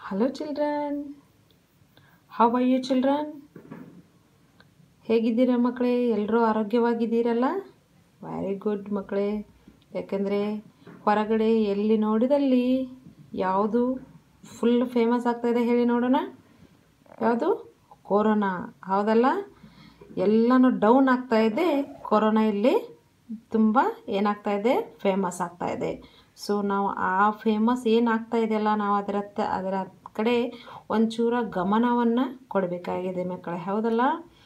hello children how are you children ಹೇಗಿದ್ದೀರಾ ಮಕ್ಕಳೇ ಎಲ್ಲರೂ ಆರೋಗ್ಯವಾಗಿದ್ದೀರಲ್ಲ ವೆರಿ ಗುಡ್ ಮಕ್ಕಳೇ ಯಾಕೆಂದರೆ ಹೊರಗಡೆ ಎಲ್ಲಿ ನೋಡಿದಲ್ಲಿ ಯಾವುದು ಫುಲ್ ಫೇಮಸ್ ಆಗ್ತಾಯಿದೆ ಹೇಳಿ ನೋಡೋಣ ಯಾವುದು ಕೊರೋನಾ ಹೌದಲ್ಲ ಎಲ್ಲನೂ ಡೌನ್ ಆಗ್ತಾ ಇದೆ ಕೊರೋನಾ ಇಲ್ಲಿ ತುಂಬ ಏನಾಗ್ತಾ ಇದೆ ಫೇಮಸ್ ಆಗ್ತಾ ಇದೆ ಸೊ ನಾವು ಆ ಫೇಮಸ್ ಏನಾಗ್ತಾ ಇದೆಯಲ್ಲ ನಾವು ಅದರ ತ- ಅದರ ಕಡೆ ಒಂಚೂರ ಗಮನವನ್ನು ಕೊಡಬೇಕಾಗಿದೆ ಮಕ್ಕಳೇ ಹೌದಲ್ಲ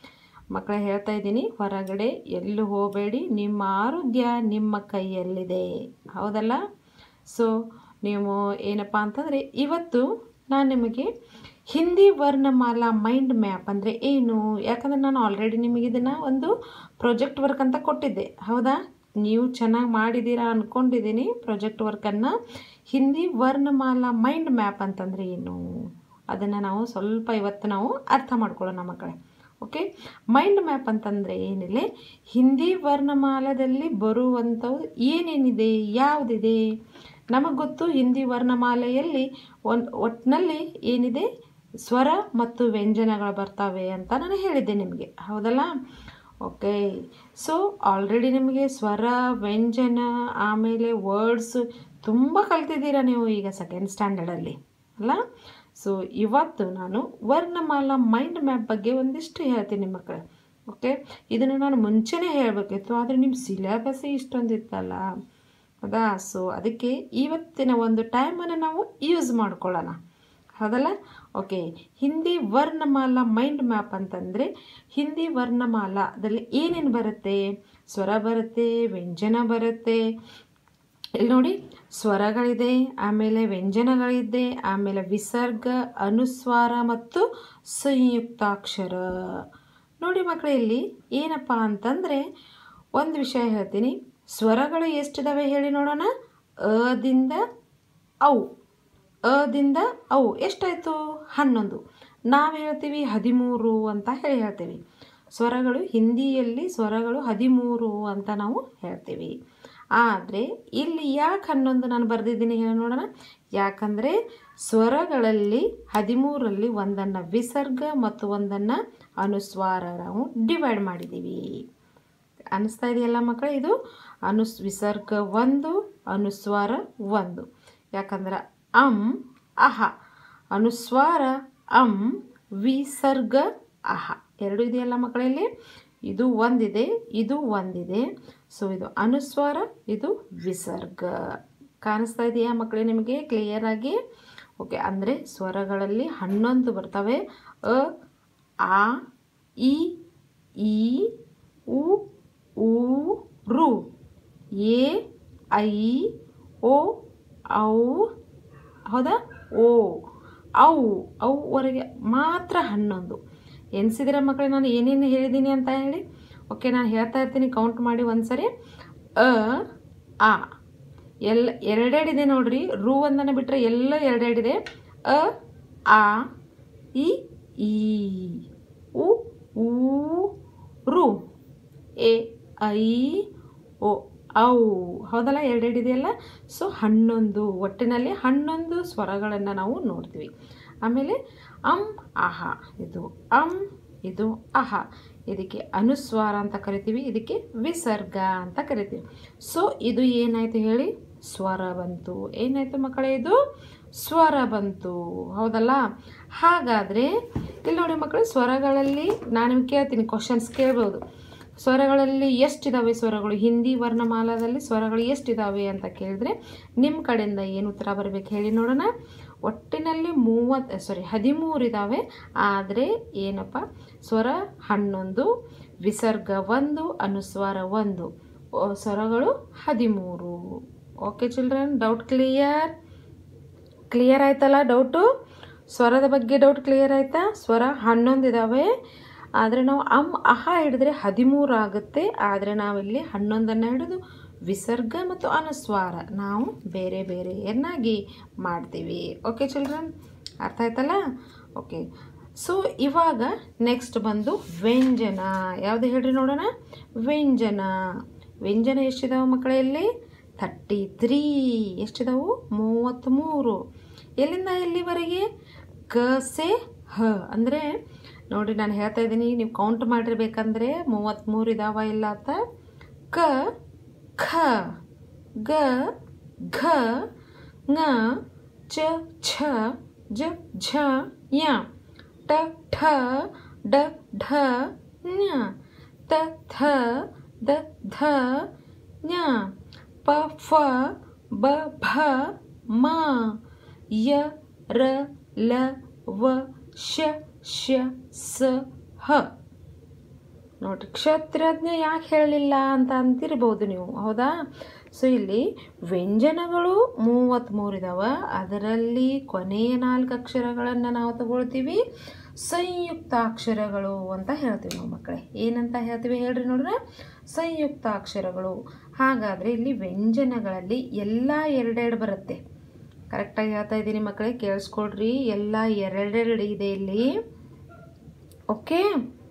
ಮಕ್ಕಳೇ ಹೇಳ್ತಾ ಇದ್ದೀನಿ ಹೊರಗಡೆ ಎಲ್ಲೂ ಹೋಗಬೇಡಿ ನಿಮ್ಮ ಆರೋಗ್ಯ ನಿಮ್ಮ ಕೈಯಲ್ಲಿದೆ ಹೌದಲ್ಲ ಸೊ ನೀವು ಏನಪ್ಪ ಅಂತಂದರೆ ಇವತ್ತು ನಾನು ನಿಮಗೆ ಹಿಂದಿ ವರ್ಣಮಾಲಾ ಮೈಂಡ್ ಮ್ಯಾಪ್ ಅಂದರೆ ಏನು ಯಾಕಂದರೆ ನಾನು ಆಲ್ರೆಡಿ ನಿಮಗೆ ಇದನ್ನು ಒಂದು ಪ್ರಾಜೆಕ್ಟ್ ವರ್ಕ್ ಅಂತ ಕೊಟ್ಟಿದ್ದೆ ಹೌದಾ ನೀವು ಚೆನ್ನಾಗಿ ಮಾಡಿದ್ದೀರಾ ಅಂದ್ಕೊಂಡಿದ್ದೀನಿ ಪ್ರಾಜೆಕ್ಟ್ ವರ್ಕನ್ನು ಹಿಂದಿ ವರ್ಣಮಾಲಾ ಮೈಂಡ್ ಮ್ಯಾಪ್ ಅಂತಂದರೆ ಏನು ಅದನ್ನು ನಾವು ಸ್ವಲ್ಪ ಇವತ್ತು ನಾವು ಅರ್ಥ ಮಾಡ್ಕೊಳ್ಳೋಣ ಮಕ್ಕಳೇ ಓಕೆ ಮೈಂಡ್ ಮ್ಯಾಪ್ ಅಂತಂದರೆ ಏನಿಲ್ಲ ಹಿಂದಿ ವರ್ಣಮಾಲದಲ್ಲಿ ಬರುವಂಥವು ಏನೇನಿದೆ ಯಾವುದಿದೆ ನಮಗೆ ಗೊತ್ತು ಹಿಂದಿ ವರ್ಣಮಾಲೆಯಲ್ಲಿ ಒಂದು ಒಟ್ಟಿನಲ್ಲಿ ಏನಿದೆ ಸ್ವರ ಮತ್ತು ವ್ಯಂಜನಗಳು ಬರ್ತವೆ ಅಂತ ನಾನು ಹೇಳಿದ್ದೆ ನಿಮಗೆ ಹೌದಲ್ಲ ಓಕೆ ಸೊ ಆಲ್ರೆಡಿ ನಿಮಗೆ ಸ್ವರ ವ್ಯಂಜನ ಆಮೇಲೆ ವರ್ಡ್ಸ್ ತುಂಬ ಕಲ್ತಿದ್ದೀರಾ ನೀವು ಈಗ ಸೆಕೆಂಡ್ ಸ್ಟ್ಯಾಂಡರ್ಡಲ್ಲಿ ಅಲ್ಲ ಸೊ ಇವತ್ತು ನಾನು ವರ್ಣಮಾಲಾ ಮೈಂಡ್ ಮ್ಯಾಪ್ ಬಗ್ಗೆ ಒಂದಿಷ್ಟು ಹೇಳ್ತೀನಿ ಮಕ್ಕಳೇ ಓಕೆ ಇದನ್ನು ನಾನು ಮುಂಚೆನೇ ಹೇಳಬೇಕಿತ್ತು ಆದರೆ ನಿಮ್ಮ ಸಿಲೆಬಸ್ಸೇ ಇಷ್ಟೊಂದಿತ್ತಲ್ಲ ಹೌದಾ ಸೊ ಅದಕ್ಕೆ ಇವತ್ತಿನ ಒಂದು ಟೈಮನ್ನು ನಾವು ಯೂಸ್ ಮಾಡ್ಕೊಳ್ಳೋಣ ಹೌದಲ್ಲ ಓಕೆ ಹಿಂದಿ ವರ್ಣಮಾಲಾ ಮೈಂಡ್ ಮ್ಯಾಪ್ ಅಂತಂದರೆ ಹಿಂದಿ ವರ್ಣಮಾಲಾದಲ್ಲಿ ಏನೇನು ಬರುತ್ತೆ ಸ್ವರ ಬರುತ್ತೆ ವ್ಯಂಜನ ಬರುತ್ತೆ ಇಲ್ಲಿ ನೋಡಿ ಸ್ವರಗಳಿದೆ ಆಮೇಲೆ ವ್ಯಂಜನಗಳಿದೆ ಆಮೇಲೆ ವಿಸರ್ಗ ಅನುಸ್ವಾರ ಮತ್ತು ಸಂಯುಕ್ತಾಕ್ಷರ ನೋಡಿ ಮಕ್ಕಳೇ ಇಲ್ಲಿ ಏನಪ್ಪ ಅಂತಂದರೆ ಒಂದು ವಿಷಯ ಹೇಳ್ತೀನಿ ಸ್ವರಗಳು ಎಷ್ಟಿದಾವೆ ಹೇಳಿ ನೋಡೋಣ ಅದಿಂದ ಅವು ಅದಿಂದ ಅವು ಎಷ್ಟಾಯಿತು ಹನ್ನೊಂದು ನಾವು ಹೇಳ್ತೀವಿ ಹದಿಮೂರು ಅಂತ ಹೇಳಿ ಹೇಳ್ತೀವಿ ಸ್ವರಗಳು ಹಿಂದಿಯಲ್ಲಿ ಸ್ವರಗಳು ಹದಿಮೂರು ಅಂತ ನಾವು ಹೇಳ್ತೀವಿ ಆದರೆ ಇಲ್ಲಿ ಯಾಕೆ ಹನ್ನೊಂದು ನಾನು ಬರೆದಿದ್ದೀನಿ ಹೇಳಿ ನೋಡೋಣ ಯಾಕಂದರೆ ಸ್ವರಗಳಲ್ಲಿ ಹದಿಮೂರಲ್ಲಿ ಒಂದನ್ನು ವಿಸರ್ಗ ಮತ್ತು ಒಂದನ್ನು ಅನುಸ್ವಾರ ನಾವು ಡಿವೈಡ್ ಮಾಡಿದ್ದೀವಿ ಅನಿಸ್ತಾ ಇದೆಯಲ್ಲ ಮಕ್ಕಳೇ ಇದು ಅನುಸ್ ವಿಸರ್ಗ ಒಂದು ಅನುಸ್ವಾರ ಒಂದು ಯಾಕಂದ್ರೆ ಅಂ ಅಹ ಅನುಸ್ವಾರ ಅಂ ವಿಸರ್ಗ ಅಹ ಎರಡು ಇದೆಯಲ್ಲ ಮಕ್ಕಳಲ್ಲಿ ಇದು ಒಂದಿದೆ ಇದು ಒಂದಿದೆ ಸೊ ಇದು ಅನುಸ್ವಾರ ಇದು ವಿಸರ್ಗ ಕಾಣಿಸ್ತಾ ಇದೆಯಾ ಮಕ್ಕಳೇ ನಿಮಗೆ ಕ್ಲಿಯರ್ ಆಗಿ ಓಕೆ ಅಂದರೆ ಸ್ವರಗಳಲ್ಲಿ ಹನ್ನೊಂದು ಬರ್ತವೆ ಅ ಆ ಇ ಈ ಉ ಊ ರು ಎ ಐ ಓ ಔ ಹೌದಾ ಓ ಅವು ಅವುವರೆಗೆ ಮಾತ್ರ ಹನ್ನೊಂದು ಎನಿಸಿದ್ರೆ ಮಕ್ಕಳೇ ನಾನು ಏನೇನು ಹೇಳಿದ್ದೀನಿ ಅಂತ ಹೇಳಿ ಓಕೆ ನಾನು ಹೇಳ್ತಾ ಇರ್ತೀನಿ ಕೌಂಟ್ ಮಾಡಿ ಒಂದ್ಸರಿ ಅ ಆ ಎಲ್ಲ ಎರಡೆರಡಿದೆ ನೋಡ್ರಿ ರು ಒಂದನ್ನು ಬಿಟ್ಟರೆ ಎಲ್ಲ ಎರಡೆರಡಿದೆ ಅ ಆ ಇ ಈ ಉ ಊ ರು ಎ ಐ ಓ ಔ ಹೌದಲ್ಲ ಎರಡೆರಡು ಇದೆಯಲ್ಲ ಸೊ ಹನ್ನೊಂದು ಒಟ್ಟಿನಲ್ಲಿ ಹನ್ನೊಂದು ಸ್ವರಗಳನ್ನು ನಾವು ನೋಡ್ತೀವಿ ಆಮೇಲೆ ಅಂ ಅಹ ಇದು ಅಂ ಇದು ಅಹ ಇದಕ್ಕೆ ಅನುಸ್ವಾರ ಅಂತ ಕರಿತೀವಿ ಇದಕ್ಕೆ ವಿಸರ್ಗ ಅಂತ ಕರಿತೀವಿ ಸೊ ಇದು ಏನಾಯಿತು ಹೇಳಿ ಸ್ವರ ಬಂತು ಏನಾಯಿತು ಮಕ್ಕಳೇ ಇದು ಸ್ವರ ಬಂತು ಹೌದಲ್ಲ ಹಾಗಾದರೆ ಇಲ್ಲಿ ನೋಡಿ ಮಕ್ಕಳು ಸ್ವರಗಳಲ್ಲಿ ನಾನು ನಿಮ್ಗೆ ಕೇಳ್ತೀನಿ ಕ್ವಶನ್ಸ್ ಕೇಳ್ಬೋದು ಸ್ವರಗಳಲ್ಲಿ ಎಷ್ಟಿದಾವೆ ಸ್ವರಗಳು ಹಿಂದಿ ವರ್ಣಮಾಲಾದಲ್ಲಿ ಸ್ವರಗಳು ಎಷ್ಟಿದಾವೆ ಅಂತ ಕೇಳಿದ್ರೆ ನಿಮ್ಮ ಕಡೆಯಿಂದ ಏನು ಉತ್ತರ ಬರಬೇಕು ಹೇಳಿ ನೋಡೋಣ ಒಟ್ಟಿನಲ್ಲಿ ಮೂವತ್ತು ಸಾರಿ ಹದಿಮೂರು ಇದ್ದಾವೆ ಆದರೆ ಏನಪ್ಪ ಸ್ವರ ಹನ್ನೊಂದು ವಿಸರ್ಗ ಒಂದು ಅನುಸ್ವಾರ ಒಂದು ಓ, ಸ್ವರಗಳು ಹದಿಮೂರು okay children doubt clear clear ಆಯ್ತಲ್ಲ ಡೌಟು ಸ್ವರದ ಬಗ್ಗೆ ಡೌಟ್ ಕ್ಲಿಯರ್ ಆಯ್ತಾ ಸ್ವರ ಹನ್ನೊಂದು ಇದ್ದಾವೆ ಆದರೆ ನಾವು ಅಂ ಅಹ ಹಿಡಿದ್ರೆ ಹದಿಮೂರು ಆಗುತ್ತೆ ಆದರೆ ನಾವಿಲ್ಲಿ ಹನ್ನೊಂದನ್ನು ಹಿಡಿದು ವಿಸರ್ಗ ಮತ್ತು ಅನುಸ್ವಾರ ನಾವು ಬೇರೆ ಬೇರೆಯನ್ನಾಗಿ ಮಾಡ್ತೀವಿ ಓಕೆ ಚಿಲ್ಡ್ರನ್ ಅರ್ಥ ಆಯ್ತಲ್ಲ ಓಕೆ ಸೊ ಇವಾಗ ನೆಕ್ಸ್ಟ್ ಬಂದು ವ್ಯಂಜನ ಯಾವುದು ಹೇಳ್ರಿ ನೋಡೋಣ ವ್ಯಂಜನ ವ್ಯಂಜನ ಎಷ್ಟಿದಾವೆ ಮಕ್ಕಳಲ್ಲಿ ಥರ್ಟಿ ತ್ರೀ ಎಷ್ಟಿದಾವು ಮೂವತ್ತ್ಮೂರು ಎಲ್ಲಿಂದ ಎಲ್ಲಿವರೆಗೆ ಕ ಸೆ ಹ ಅಂದರೆ ನೋಡಿ ನಾನು ಹೇಳ್ತಾ ಇದ್ದೀನಿ ನೀವು ಕೌಂಟ್ ಮಾಡಿರ್ಬೇಕಂದ್ರೆ ಮೂವತ್ತ್ಮೂರು ಇದಾವ ಇಲ್ಲ ಅಂತ ಕ ಖ ಗ ಘ ङ ಚ ಛ ಜ ಝ ಯ ಟ ಠ ಡ ಢ ಞ ತ ಥ ದ ಧ ಞ ಪ ಫ ಬ ಭ ಮ ಯ ರ ಲ ವ ಶ ಶ ಸ ಹ ನೋಡ್ರಿ ಕ್ಷತ್ರಜ್ಞ ಯಾಕೆ ಹೇಳಲಿಲ್ಲ ಅಂತ ಅಂತಿರ್ಬೋದು ನೀವು ಹೌದಾ ಸೊ ಇಲ್ಲಿ ವ್ಯಂಜನಗಳು ಮೂವತ್ತ್ಮೂರು ಇದಾವೆ ಅದರಲ್ಲಿ ಕೊನೆಯ ನಾಲ್ಕು ಅಕ್ಷರಗಳನ್ನು ನಾವು ತಗೊಳ್ತೀವಿ ಸಂಯುಕ್ತಾಕ್ಷರಗಳು ಅಂತ ಹೇಳ್ತೀವಿ ನಾವು ಮಕ್ಕಳೇ ಏನಂತ ಹೇಳ್ತೀವಿ ಹೇಳ್ರಿ ನೋಡ್ರೆ ಸಂಯುಕ್ತಾಕ್ಷರಗಳು ಹಾಗಾದರೆ ಇಲ್ಲಿ ವ್ಯಂಜನಗಳಲ್ಲಿ ಎಲ್ಲ ಎರಡೆರಡು ಬರುತ್ತೆ ಕರೆಕ್ಟಾಗಿ ಹೇಳ್ತಾ ಇದ್ದೀನಿ ಮಕ್ಕಳೇ ಕೇಳಿಸ್ಕೊಡ್ರಿ ಎಲ್ಲ ಎರಡೆರಡು ಇದೆ ಇಲ್ಲಿ ಓಕೆ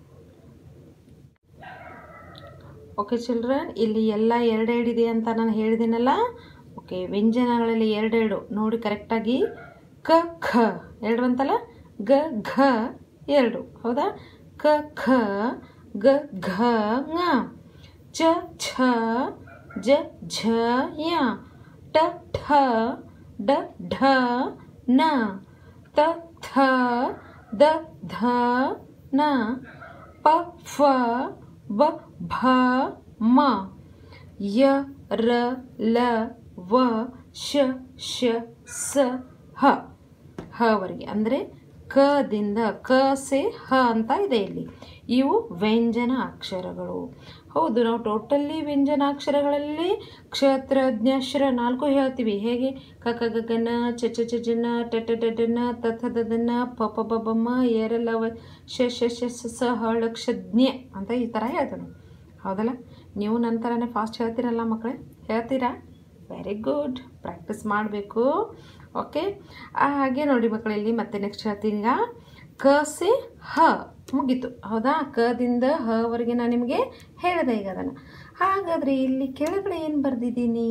ಓಕೆ ಚಿಲ್ಡ್ರನ್ ಇಲ್ಲಿ ಎಲ್ಲ ಎರಡೆರಡು ಇದೆ ಅಂತ ನಾನು ಹೇಳಿದ್ದೀನಲ್ಲ ಓಕೆ ವ್ಯಂಜನಗಳಲ್ಲಿ ಎರಡೆರಡು ನೋಡಿ ಕರೆಕ್ಟಾಗಿ ಕ ಖ ಎರಡು ಅಂತಲ್ಲ ಗ ಘ ಎರಡು ಹೌದಾ ಕ ಖ ಗ ಘ ङ ಚ ಛ ಜ ಝ ಯ ಟ ಠ ಡ ಢ ನ ತ ಥ ದ ಧ ನ ಪ ಫ ಬ ಭ ಮ ಯ ರ ಲ ವ ಶ ಶ ಸ ಹ ಹವರೆಗೆ ಅಂದರೆ ಕದಿಂದ ಕ ಸೆ ಹ ಅಂತ ಇದೆ ಇಲ್ಲಿ ಇವು ವ್ಯಂಜನ ಅಕ್ಷರಗಳು ಹೌದು ನಾವು ಟೋಟಲಿ ವ್ಯಂಜನಾಕ್ಷರಗಳಲ್ಲಿ ಕ್ಷತ್ರಜ್ಞಶ್ರ ನಾಲ್ಕು ಹೇಳ್ತೀವಿ ಹೇಗೆ ಕ ಕ ಗ ಗನ ಚ ಚ ಚ ಜನ ಟ ಟ ಟ ಡನ ತ ಥ ದ ದನ ಪ ಪ ಬ ಬ ಮ ಎರ ಲ ವ ಶ ಶ ಶ ಸ ಸ ಹ ಳ ಕ್ಷ ಜ್ಞ ಅಂತ ಈ ಥರ ಹೇಳ್ತೇವೆ ನಾವು ಹೌದಲ್ಲ ನೀವು ನನ್ನ ಥರನೇ ಫಾಸ್ಟ್ ಹೇಳ್ತೀರಲ್ಲ ಮಕ್ಕಳೇ ಹೇಳ್ತೀರಾ ವೆರಿ ಗುಡ್ ಪ್ರಾಕ್ಟೀಸ್ ಮಾಡಬೇಕು ಓಕೆ ಹಾಗೆ ನೋಡಿ ಮಕ್ಕಳಲ್ಲಿ ಮತ್ತೆ ನೆಕ್ಸ್ಟ್ ಹೇಳ್ತೀನಿ ಈಗ ಕ ಸೆ ಹ ಮುಗೀತು ಹೌದಾ ಕದಿಂದ ಹವರೆಗೆ ನಾನು ನಿಮಗೆ ಹೇಳಿದೆ ಈಗ ಅದನ್ನು ಹಾಗಾದರೆ ಇಲ್ಲಿ ಕೆಳಗಡೆ ಏನು ಬರೆದಿದ್ದೀನಿ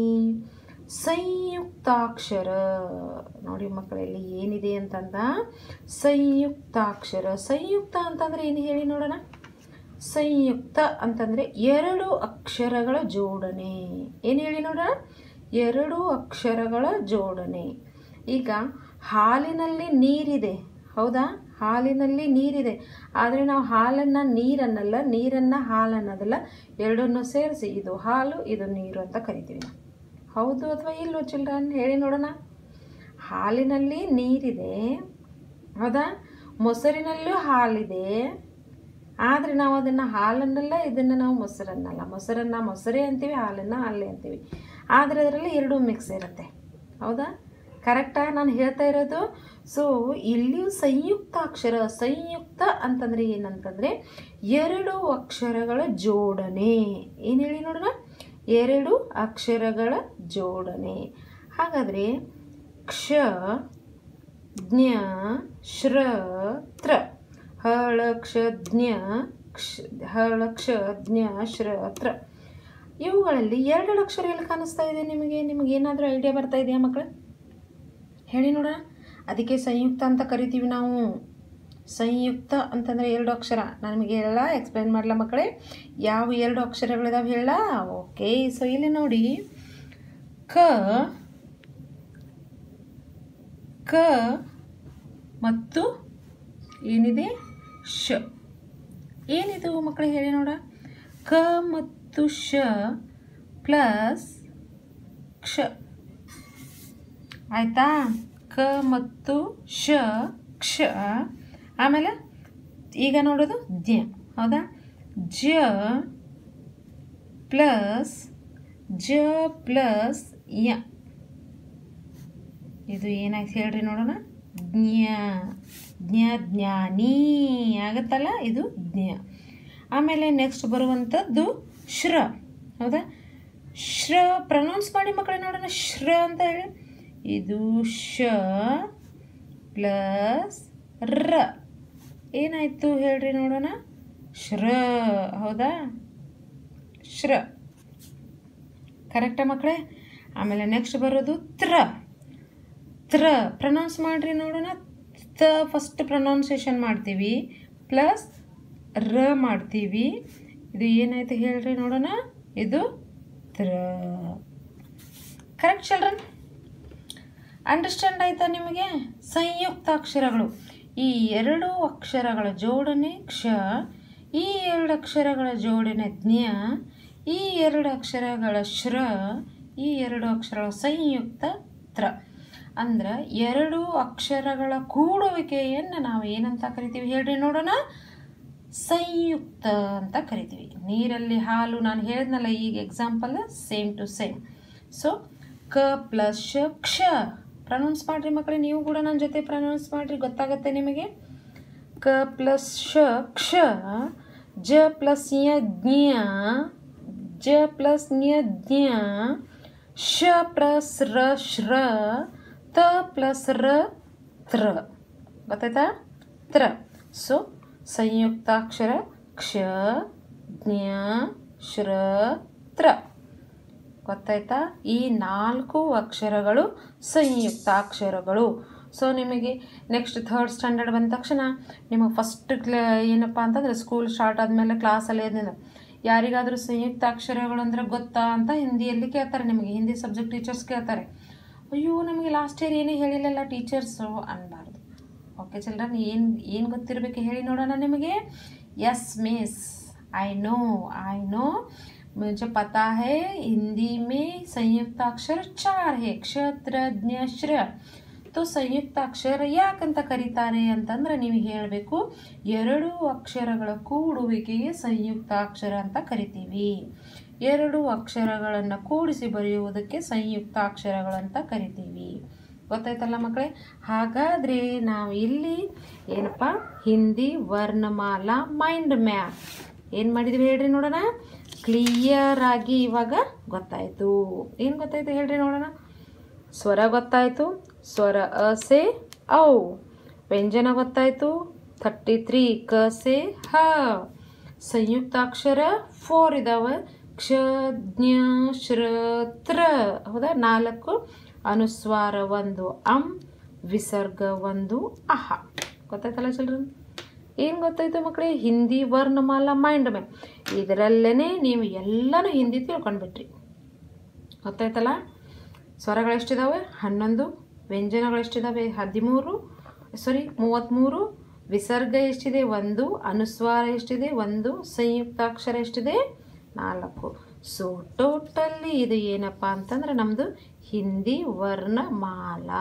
ಸಂಯುಕ್ತಾಕ್ಷರ ನೋಡಿ ಮಕ್ಕಳಲ್ಲಿ ಏನಿದೆ ಅಂತಂದ ಸಂಯುಕ್ತಾಕ್ಷರ ಸಂಯುಕ್ತ ಅಂತಂದರೆ ಏನು ಹೇಳಿ ನೋಡೋಣ ಸಂಯುಕ್ತ ಅಂತಂದರೆ ಎರಡು ಅಕ್ಷರಗಳ ಜೋಡಣೆ ಏನು ಹೇಳಿ ನೋಡೋಣ ಎರಡು ಅಕ್ಷರಗಳ ಜೋಡಣೆ ಈಗ ಹಾಲಿನಲ್ಲಿ ನೀರಿದೆ ಹೌದಾ ಹಾಲಿನಲ್ಲಿ ನೀರಿದೆ ಆದರೆ ನಾವು ಹಾಲನ್ನು ನೀರನ್ನಲ್ಲ ನೀರನ್ನು ಹಾಲನ್ನೋದಲ್ಲ ಎರಡನ್ನು ಸೇರಿಸಿ ಇದು ಹಾಲು ಇದು ನೀರು ಅಂತ ಕರಿತೀವಿ ನಾವು ಹೌದು ಅಥವಾ ಇಲ್ಲೋ ಚಿಲ್ಡ್ರನ್ ಹೇಳಿ ನೋಡೋಣ ಹಾಲಿನಲ್ಲಿ ನೀರಿದೆ ಹೌದಾ ಮೊಸರಿನಲ್ಲೂ ಹಾಲಿದೆ ಆದರೆ ನಾವು ಅದನ್ನು ಹಾಲನ್ನಲ್ಲ ಇದನ್ನು ನಾವು ಮೊಸರನ್ನಲ್ಲ ಮೊಸರನ್ನ ಮೊಸರೇ ಅಂತೀವಿ ಹಾಲನ್ನು ಹಾಲೇ ಅಂತೀವಿ ಆದರೆ ಅದರಲ್ಲಿ ಎರಡೂ ಮಿಕ್ಸ್ ಇರುತ್ತೆ ಹೌದಾ ಕರೆಕ್ಟಾ ನಾನು ಹೇಳ್ತಾ ಇರೋದು ಸೊ ಇಲ್ಲಿಯೂ ಸಂಯುಕ್ತಾಕ್ಷರ ಸಂಯುಕ್ತ ಅಂತಂದರೆ ಏನಂತಂದರೆ ಎರಡು ಅಕ್ಷರಗಳ ಜೋಡಣೆ ಏನು ಹೇಳಿ ನೋಡೋಣ ಎರಡು ಅಕ್ಷರಗಳ ಜೋಡಣೆ ಹಾಗಾದರೆ ಕ್ಷ ಜ್ಞ ಶ್ರ ತ್ರ ಹಳಕ್ಷ ಜ್ಞ ಕ್ಷ ಹಳಕ್ಷ ಜ್ಞ ಶ್ರ ತ್ರ ಇವುಗಳಲ್ಲಿ ಎರಡೆರಡು ಅಕ್ಷರ ಎಲ್ಲಿ ಕಾಣಿಸ್ತಾ ಇದೆ ನಿಮಗೆ ನಿಮಗೆ ಏನಾದರೂ ಐಡಿಯಾ ಬರ್ತಾ ಇದೆಯಾ ಮಕ್ಕಳು ಹೇಳಿ ನೋಡೋಣ ಅದಕ್ಕೆ ಸಂಯುಕ್ತ ಅಂತ ಕರಿತೀವಿ ನಾವು ಸಂಯುಕ್ತ ಅಂತಂದರೆ ಎರಡು ಅಕ್ಷರ ನಾನು ನಿಮಗೆ ಎಲ್ಲ ಎಕ್ಸ್ಪ್ಲೈನ್ ಮಾಡಲ ಮಕ್ಕಳೇ ಯಾವ ಎರಡು ಅಕ್ಷರಗಳಿದಾವೆ ಹೇಳ ಓಕೆ ಸೊ ಇಲ್ಲಿ ನೋಡಿ ಕ ಕ ಮತ್ತು ಏನಿದೆ ಶ ಏನಿದು ಮಕ್ಕಳು ಹೇಳಿ ನೋಡ ಕ ಮತ್ತು ಶ ಪ್ಲಸ್ ಕ್ಷ ಆಯಿತಾ ಕ ಮತ್ತು ಶ ಕ್ಷ ಆಮೇಲೆ ಈಗ ನೋಡೋದು ಜ್ಞ ಹೌದಾ ಜ ಪ್ಲಸ್ ಜ ಪ್ಲಸ್ ಯ ಇದು ಏನಾಯ್ತು ಹೇಳ್ರಿ ನೋಡೋಣ ಜ್ಞ ಜ್ಞ ಜ್ಞಾನಿ ಆಗತ್ತಲ್ಲ ಇದು ಜ್ಞ ಆಮೇಲೆ ನೆಕ್ಸ್ಟ್ ಬರುವಂಥದ್ದು ಶ್ರ ಹೌದಾ ಶ್ರ ಪ್ರನೌನ್ಸ್ ಮಾಡಿ ಮಕ್ಕಳೇ ನೋಡೋಣ ಶ್ರ ಅಂತ ಹೇಳಿ ಇದು ಶ ಪ್ಲಸ್ ರ ಏನಾಯಿತು ಹೇಳ್ರಿ ನೋಡೋಣ ಶ್ರ ಹೌದಾ ಶ್ರ ಕರೆಕ್ಟಾ ಮಕ್ಕಳೇ ಆಮೇಲೆ ನೆಕ್ಸ್ಟ್ ಬರೋದು ತ್ರ ತ್ರ ಪ್ರನೌನ್ಸ್ ಮಾಡ್ರಿ ನೋಡೋಣ ತ ಫಸ್ಟ್ ಪ್ರೊನೌನ್ಸಿಯೇಷನ್ ಮಾಡ್ತೀವಿ ಪ್ಲಸ್ ರ ಮಾಡ್ತೀವಿ ಇದು ಏನಾಯ್ತು ಹೇಳ್ರಿ ನೋಡೋಣ ಇದು ತ್ರ ಕರೆಕ್ಟ್ ಚಿಲ್ಡ್ರನ್ ಅಂಡರ್ಸ್ಟ್ಯಾಂಡ್ ಆಯ್ತಾ ನಿಮಗೆ ಸಂಯುಕ್ತ ಅಕ್ಷರಗಳು ಈ ಎರಡು ಅಕ್ಷರಗಳ ಜೋಡಣೆ ಕ್ಷ ಈ ಎರಡು ಅಕ್ಷರಗಳ ಜೋಡಣೆ ಜ್ಞ ಈ ಎರಡು ಅಕ್ಷರಗಳ ಶ್ರ ಈ ಎರಡು ಅಕ್ಷರಗಳ ಸಂಯುಕ್ತ ತ್ರ ಅಂದ್ರೆ ಎರಡು ಅಕ್ಷರಗಳ ಕೂಡುವಿಕೆಯನ್ನು ನಾವು ಏನಂತ ಕರಿತೀವಿ ಹೇಳ್ರಿ ನೋಡೋಣ ಸಂಯುಕ್ತ ಅಂತ ಕರಿತೀವಿ ನೀರಲ್ಲಿ ಹಾಲು ನಾನು ಹೇಳಿದ್ನಲ್ಲ ಈಗ example same to same so ಕ ಪ್ಲಸ್ ಶ ಕ್ಷ ಪ್ರನೌನ್ಸ್ ಮಾಡಿರಿ ಮಕ್ಕಳೇ ನೀವು ಕೂಡ ನನ್ನ ಜೊತೆ ಪ್ರನೌನ್ಸ್ ಮಾಡಿರಿ ಗೊತ್ತಾಗುತ್ತೆ ನಿಮಗೆ ಕ ಪ್ಲಸ್ ಶ ಕ್ಷ ಜ ಪ್ಲಸ್ ಯ ಜ್ಞ ಜ ಪ್ಲಸ್ ನ್ಯ ಜ್ಞ ಶ ಪ್ಲಸ್ ರ ಶ್ರ ತ ಪ್ಲಸ್ ರ ತ್ರ ಗೊತ್ತಾಯ್ತಾ ತ್ರ ಸೊ ಸಂಯುಕ್ತಾಕ್ಷರ ಕ್ಷ ಜ್ಞ ಶ್ರ ತ್ರ ಗೊತ್ತಾಯ್ತಾ ಈ ನಾಲ್ಕು ಅಕ್ಷರಗಳು ಸಂಯುಕ್ತಾಕ್ಷರಗಳು ಸೊ ನಿಮಗೆ ನೆಕ್ಸ್ಟ್ ಥರ್ಡ್ ಸ್ಟ್ಯಾಂಡರ್ಡ್ ಬಂದ ತಕ್ಷಣ ನಿಮಗೆ ಫಸ್ಟ್ ಕ್ಲ ಏನಪ್ಪ ಅಂತಂದರೆ ಸ್ಕೂಲ್ ಸ್ಟಾರ್ಟ್ ಆದಮೇಲೆ ಕ್ಲಾಸಲ್ಲಿ ಏನಿಲ್ಲ ಯಾರಿಗಾದರೂ ಸಂಯುಕ್ತಾಕ್ಷರಗಳು ಅಂದರೆ ಗೊತ್ತಾ ಅಂತ ಹಿಂದಿಯಲ್ಲಿ ಕೇಳ್ತಾರೆ ನಿಮಗೆ ಹಿಂದಿ ಸಬ್ಜೆಕ್ಟ್ ಟೀಚರ್ಸ್ ಕೇಳ್ತಾರೆ ಅಯ್ಯೋ ನಮಗೆ ಲಾಸ್ಟ್ ಇಯರ್ ಏನೇ ಹೇಳಿಲ್ಲಲ್ಲ ಟೀಚರ್ಸು ಅನ್ಬಾರ್ದು ಓಕೆ ಚಿಲ್ಡ್ರನ್ ಏನು ಏನು ಗೊತ್ತಿರಬೇಕು ಹೇಳಿ ನೋಡೋಣ ನಿಮಗೆ yes miss I know I know मुझे पता है हिंदी में संयुक्त अक्षर चार है ಕ್ಷತ್ರ ಜ್ಞ ಶ್ರ तो ಸಂಯುಕ್ತ ಅಕ್ಷರ ಯಾಕಂತ ಕರೀತಾರೆ ಅಂತಂದ್ರೆ ನೀವು ಹೇಳಬೇಕು ಎರಡು ಅಕ್ಷರಗಳ ಕೂಡುವಿಕೆಗೆ ಸಂಯುಕ್ತ ಅಕ್ಷರ ಅಂತ ಕರಿತೀವಿ ಎರಡು ಅಕ್ಷರಗಳನ್ನು ಕೂಡಿಸಿ ಬರೆಯುವುದಕ್ಕೆ ಸಂಯುಕ್ತ ಅಕ್ಷರಗಳಂತ ಕರಿತೀವಿ ಗೊತ್ತಾಯ್ತಲ್ಲ ಮಕ್ಕಳೇ ಹಾಗಾದರೆ ನಾವು ಇಲ್ಲಿ ಏನಪ್ಪ ಹಿಂದಿ ವರ್ಣಮಾಲಾ ಮೈಂಡ್ ಮ್ಯಾಪ್ ಏನು ಮಾಡಿದ್ವಿ ಹೇಳ್ರಿ ನೋಡೋಣ ಕ್ಲಿಯರ್ ಆಗಿ ಇವಾಗ ಗೊತ್ತಾಯಿತು ಏನು ಗೊತ್ತಾಯ್ತು ಹೇಳ್ರಿ ನೋಡೋಣ ಸ್ವರ ಗೊತ್ತಾಯಿತು ಸ್ವರ ಅ ಸೆ ಔ ವ್ಯಂಜನ ಗೊತ್ತಾಯಿತು ಥರ್ಟಿ ತ್ರೀ ಕ ಸೆ ಹ ಸಂಯುಕ್ತಾಕ್ಷರ ಫೋರ್ ಇದಾವೆ ಕ್ಷ ಜ್ಞ ಶ್ರ ತ್ರ ಹೌದಾ ನಾಲ್ಕು ಅನುಸ್ವಾರ ಒಂದು ಅಂ ವಿಸರ್ಗ ಒಂದು ಅಹ ಗೊತ್ತಾಯ್ತಲ್ಲ ಚಿಲ್ಡ್ರನ್ ಏನು ಗೊತ್ತಾಯ್ತು ಮಕ್ಕಳೇ ಹಿಂದಿ ವರ್ಣಮಾಲ ಮೈಂಡ್ ಮ್ಯಾಪ್ ಇದರಲ್ಲೇ ನೀವು ಎಲ್ಲನೂ ಹಿಂದಿ ತಿಳ್ಕೊಂಡ್ಬಿಟ್ರಿ ಗೊತ್ತಾಯ್ತಲ್ಲ ಸ್ವರಗಳೆಷ್ಟಿದಾವೆ ಹನ್ನೊಂದು ವ್ಯಂಜನಗಳೆಷ್ಟಿದಾವೆ ಹದಿಮೂರು ಸಾರಿ ಮೂವತ್ತ್ಮೂರು ವಿಸರ್ಗ ಎಷ್ಟಿದೆ ಒಂದು ಅನುಸ್ವಾರ ಎಷ್ಟಿದೆ ಒಂದು ಸಂಯುಕ್ತಾಕ್ಷರ ಎಷ್ಟಿದೆ ನಾಲ್ಕು ಸೊ ಟೋಟಲ್ಲಿ ಇದು ಏನಪ್ಪ ಅಂತಂದ್ರೆ ನಮ್ಮದು ಹಿಂದಿ ವರ್ಣಮಾಲಾ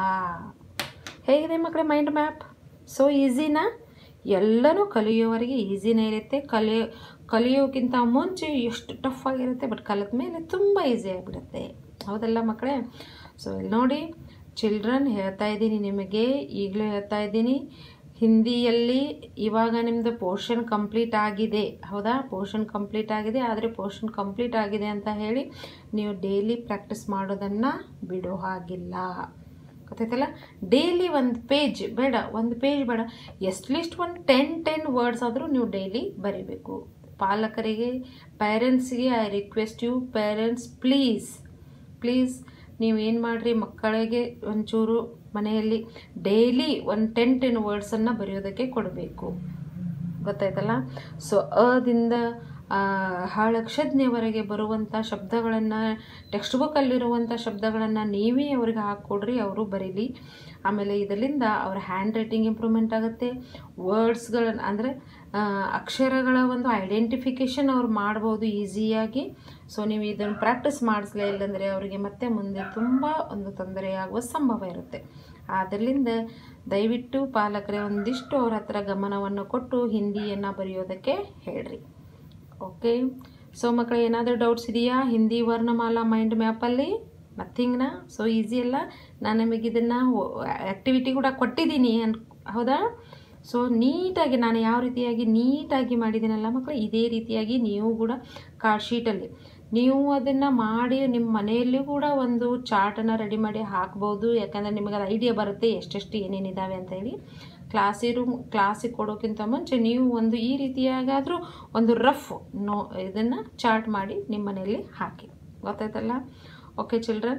ಹೇಗಿದೆ ಮಕ್ಕಳೇ ಮೈಂಡ್ ಮ್ಯಾಪ್ ಸೊ ಈಸಿನಾ ಎಲ್ಲನೂ ಕಲಿಯೋವರೆಗೆ ಈಸಿನೇ ಇರುತ್ತೆ ಕಲಿಯೋ ಕಲಿಯೋಕ್ಕಿಂತ ಮುಂಚೆ ಎಷ್ಟು ಟಫ್ ಆಗಿರುತ್ತೆ ಬಟ್ ಕಲಿತ ಮೇಲೆ ತುಂಬ ಈಸಿ ಆಗಿಬಿಡುತ್ತೆ ಹೌದಲ್ಲ ಮಕ್ಕಳೇ ಸೊ ಇಲ್ಲಿ ನೋಡಿ ಚಿಲ್ಡ್ರನ್ ಹೇಳ್ತಾ ಇದ್ದೀನಿ ನಿಮಗೆ ಈಗಲೂ ಹೇಳ್ತಾ ಇದ್ದೀನಿ ಹಿಂದಿಯಲ್ಲಿ ಇವಾಗ ನಿಮ್ಮದು ಪೋರ್ಷನ್ ಕಂಪ್ಲೀಟ್ ಆಗಿದೆ ಹೌದಾ ಪೋರ್ಷನ್ ಕಂಪ್ಲೀಟ್ ಆಗಿದೆ ಆದರೆ ಪೋರ್ಷನ್ ಕಂಪ್ಲೀಟ್ ಆಗಿದೆ ಅಂತ ಹೇಳಿ ನೀವು ಡೈಲಿ ಪ್ರಾಕ್ಟೀಸ್ ಮಾಡೋದನ್ನು ಬಿಡೋ ಹಾಗಿಲ್ಲ ಗೊತ್ತಾಯ್ತಲ್ಲ ಡೈಲಿ ಒಂದು ಪೇಜ್ ಬೇಡ ಒಂದು ಪೇಜ್ ಬೇಡ ಎಟ್ಲೀಸ್ಟ್ ಒಂದು ಟೆನ್ ಟೆನ್ ವರ್ಡ್ಸ್ ಆದರೂ ನೀವು ಡೈಲಿ ಬರೀಬೇಕು ಪಾಲಕರಿಗೆ ಪೇರೆಂಟ್ಸ್ಗೆ I request you parents please please ನೀವು ಏನು ಮಾಡಿರಿ ಮಕ್ಕಳಿಗೆ ಒಂಚೂರು ಮನೆಯಲ್ಲಿ ಡೈಲಿ ಒಂದು ಟೆನ್ ಟೆನ್ ವರ್ಡ್ಸನ್ನು ಬರೆಯೋದಕ್ಕೆ ಕೊಡಬೇಕು ಗೊತ್ತಾಯ್ತಲ್ಲ ಸೊ ಅದಿಂದ ಹಾಳಕ್ಷಜ್ಞೆವರೆಗೆ ಬರುವಂಥ ಶಬ್ದಗಳನ್ನು ಟೆಕ್ಸ್ಟ್ ಬುಕ್ಕಲ್ಲಿರುವಂಥ ಶಬ್ದಗಳನ್ನು ನೀವೇ ಅವ್ರಿಗೆ ಹಾಕ್ಕೊಡ್ರಿ ಅವರು ಬರೀಲಿ ಆಮೇಲೆ ಇದರಿಂದ ಅವ್ರ ಹ್ಯಾಂಡ್ ರೈಟಿಂಗ್ ಇಂಪ್ರೂವ್ಮೆಂಟ್ ಆಗುತ್ತೆ ವರ್ಡ್ಸ್ಗಳನ್ನು ಅಂದರೆ ಅಕ್ಷರಗಳ ಒಂದು ಐಡೆಂಟಿಫಿಕೇಷನ್ ಅವ್ರು ಮಾಡ್ಬೋದು ಈಸಿಯಾಗಿ ಸೊ ನೀವು ಇದನ್ನು ಪ್ರಾಕ್ಟೀಸ್ ಮಾಡಿಸ್ಲೇ ಇಲ್ಲಂದರೆ ಅವರಿಗೆ ಮತ್ತೆ ಮುಂದೆ ತುಂಬ ಒಂದು ತೊಂದರೆಯಾಗುವ ಸಂಭವ ಇರುತ್ತೆ ಆದ್ದರಿಂದ ದಯವಿಟ್ಟು ಪಾಲಕರೇ ಒಂದಿಷ್ಟು ಅವ್ರ ಹತ್ರ ಗಮನವನ್ನು ಕೊಟ್ಟು ಹಿಂದಿಯನ್ನು ಬರೆಯೋದಕ್ಕೆ ಹೇಳ್ರಿ ಓಕೆ ಸೊ ಮಕ್ಕಳು ಏನಾದರೂ ಡೌಟ್ಸ್ ಇದೆಯಾ ಹಿಂದಿ ವರ್ಣಮಾಲಾ ಮೈಂಡ್ ಮ್ಯಾಪಲ್ಲಿ ನಥಿಂಗ್ನ ಸೊ ಈಸಿ ಅಲ್ಲ ನಾನು ನಿಮಗೆ ಇದನ್ನು ಆ್ಯಕ್ಟಿವಿಟಿ ಕೂಡ ಕೊಟ್ಟಿದ್ದೀನಿ ಅನ್ ಹೌದಾ ಸೊ ನೀಟಾಗಿ ನಾನು ಯಾವ ರೀತಿಯಾಗಿ ನೀಟಾಗಿ ಮಾಡಿದ್ದೀನಲ್ಲ ಮಕ್ಕಳು ಇದೇ ರೀತಿಯಾಗಿ ನೀವು ಕೂಡ ಕಾರ್ಡ್ ಶೀಟಲ್ಲಿ ನೀವು ಅದನ್ನು ಮಾಡಿ ನಿಮ್ಮ ಮನೆಯಲ್ಲೂ ಕೂಡ ಒಂದು ಚಾರ್ಟನ್ನು ರೆಡಿ ಮಾಡಿ ಹಾಕ್ಬೋದು ಯಾಕಂದರೆ ನಿಮಗೆ ಅದು ಐಡಿಯಾ ಬರುತ್ತೆ ಎಷ್ಟೆಷ್ಟು ಏನೇನಿದ್ದಾವೆ ಅಂತ ಹೇಳಿ ಕ್ಲಾಸಿರು ಕ್ಲಾಸಿಗೆ ಕೊಡೋಕ್ಕಿಂತ ಮುಂಚೆ ನೀವು ಒಂದು ಈ ರೀತಿಯಾಗಾದರೂ ಒಂದು ರಫ್ ನೋ ಇದನ್ನು ಚಾರ್ಟ್ ಮಾಡಿ ನಿಮ್ಮ ಮನೆಯಲ್ಲಿ ಹಾಕಿ ಗೊತ್ತಾಯ್ತಲ್ಲ ಓಕೆ ಚಿಲ್ಡ್ರನ್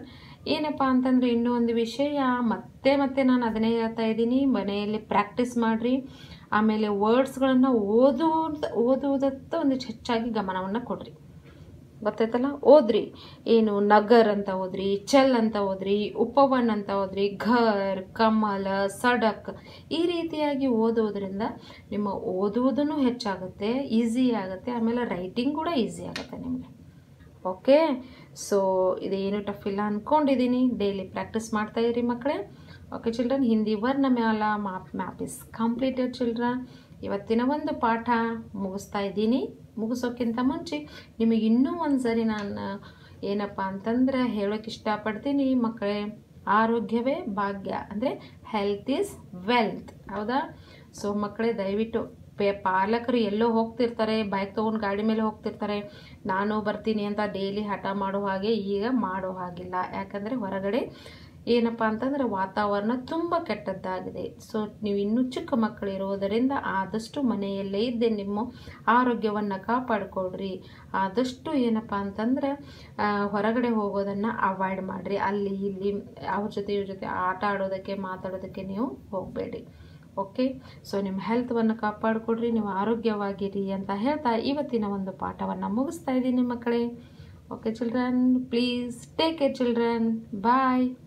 ಏನಪ್ಪ ಅಂತಂದರೆ ಇನ್ನೂ ಒಂದು ವಿಷಯ ಮತ್ತೆ ಮತ್ತೆ ನಾನು ಅದನ್ನೇ ಹೇಳ್ತಾ ಇದ್ದೀನಿ ಮನೆಯಲ್ಲಿ ಪ್ರಾಕ್ಟೀಸ್ ಮಾಡಿರಿ ಆಮೇಲೆ ವರ್ಡ್ಸ್ಗಳನ್ನು ಓದುವುದು ಓದುವುದತ್ತ ಒಂದಿಷ್ಟು ಹೆಚ್ಚಾಗಿ ಗಮನವನ್ನು ಕೊಡ್ರಿ ಗೊತ್ತಾಯ್ತಲ್ಲ ಓದ್ರಿ ಏನು ನಗರ್ ಅಂತ ಓದ್ರಿ ಚಲ್ ಅಂತ ಓದ್ರಿ ಉಪವನ್ ಅಂತ ಓದ್ರಿ ಘರ್ ಕಮಲ ಸಡಕ್ ಈ ರೀತಿಯಾಗಿ ಓದೋದ್ರಿಂದ ನಿಮ್ಮ ಓದುವುದೂ ಹೆಚ್ಚಾಗುತ್ತೆ ಈಸಿ ಆಗುತ್ತೆ ಆಮೇಲೆ ರೈಟಿಂಗ್ ಕೂಡ ಈಸಿ ಆಗುತ್ತೆ ನಿಮಗೆ ಓಕೆ ಸೊ ಇದೇನು ಟಫ್ ಇಲ್ಲ ಅಂದ್ಕೊಂಡಿದ್ದೀನಿ ಡೈಲಿ ಪ್ರಾಕ್ಟೀಸ್ ಮಾಡ್ತಾ ಇರಿ ಮಕ್ಕಳೇ ಓಕೆ ಚಿಲ್ಡ್ರನ್ ಹಿಂದಿ ವರ್ಣ ಮ್ಯಾಲ map map is completed children ಇವತ್ತಿನ ಒಂದು ಪಾಠ ಮುಗಿಸ್ತಾ ಇದ್ದೀನಿ ಮುಗಿಸೋಕ್ಕಿಂತ ಮುಂಚೆ ನಿಮಗೆ ಇನ್ನೂ ಒಂದು ಸರಿ ನಾನು ಏನಪ್ಪ ಅಂತಂದ್ರೆ ಹೇಳೋಕೆ ಇಷ್ಟಪಡ್ತೀನಿ ಮಕ್ಕಳೇ ಆರೋಗ್ಯವೇ ಭಾಗ್ಯ ಅಂದರೆ ಹೆಲ್ತ್ ಈಸ್ ವೆಲ್ತ್ ಹೌದಾ ಸೊ ಮಕ್ಕಳೇ ದಯವಿಟ್ಟು ಪೇ ಪಾಲಕರು ಎಲ್ಲೋ ಹೋಗ್ತಿರ್ತಾರೆ ಬೈಕ್ ತೊಗೊಂಡು ಗಾಡಿ ಮೇಲೆ ಹೋಗ್ತಿರ್ತಾರೆ ನಾನು ಬರ್ತೀನಿ ಅಂತ ಡೈಲಿ ಹಠ ಮಾಡೋ ಹಾಗೆ ಈಗ ಮಾಡೋ ಹಾಗಿಲ್ಲ ಯಾಕಂದರೆ ಹೊರಗಡೆ ಏನಪ್ಪ ಅಂತಂದರೆ ವಾತಾವರಣ ತುಂಬ ಕೆಟ್ಟದ್ದಾಗಿದೆ ಸೊ ನೀವು ಇನ್ನೂ ಚಿಕ್ಕ ಮಕ್ಕಳಿರೋದರಿಂದ ಆದಷ್ಟು ಮನೆಯಲ್ಲೇ ಇದ್ದೆ ನಿಮ್ಮ ಆರೋಗ್ಯವನ್ನು ಕಾಪಾಡಿಕೊಡ್ರಿ ಆದಷ್ಟು ಏನಪ್ಪ ಅಂತಂದ್ರೆ ಆ, ಹೊರಗಡೆ ಹೋಗೋದನ್ನು ಅವಾಯ್ಡ್ ಮಾಡಿರಿ ಅಲ್ಲಿ ಇಲ್ಲಿ ಅವ್ರ ಜೊತೆ ಇವ್ರ ಜೊತೆ ಆಟ ಆಡೋದಕ್ಕೆ ಮಾತಾಡೋದಕ್ಕೆ ನೀವು ಹೋಗಬೇಡಿ ಓಕೆ ಸೊ ನಿಮ್ಮ ಹೆಲ್ತ್ವನ್ನು ಕಾಪಾಡಿಕೊಡ್ರಿ ನೀವು ಆರೋಗ್ಯವಾಗಿರಿ ಅಂತ ಹೇಳ್ತಾ ಇವತ್ತಿನ ಒಂದು ಪಾಠವನ್ನು ಮುಗಿಸ್ತಾ ಇದ್ದೀನಿ ಮಕ್ಕಳೇ okay children please take care children bye